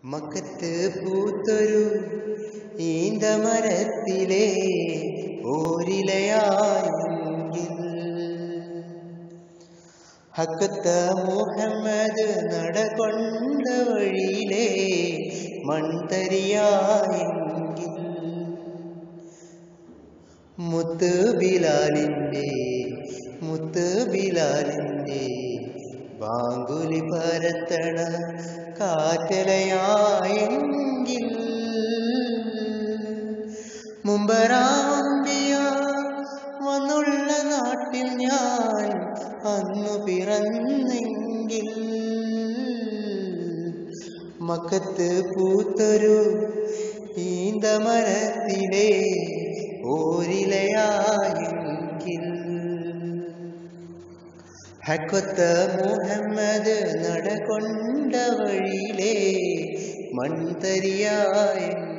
മക്കത്ത് പൂത്തൊരു ഈന്തമരത്തിലെ ഓരിലയായെങ്കിൽ ഹക്കത്ത മുഹമ്മദ് നടകൊണ്ട വഴിയിലെ മൺതരിയായെങ്കിൽ മുത്ത് ബിലാലിൻ്റെ മുത്ത് ബിലാലിൻ്റെ ബാങ്കുലി പരത്തണ കാറ്റലയായെങ്കിൽ മുമ്പരാമ്പിയ വന്നുള്ള നാട്ടിൽ ഞാൻ അന്നു പിറന്നെങ്കിൽ മക്കത്ത് പൂത്തൊരു ഈന്തമരത്തിലെ ഓരിലയായെങ്കിൽ ഹക്കൊത്ത മുഹമ്മദ് നടകൊണ്ട വഴിയിലെ മൺതരിയായെങ്കിൽ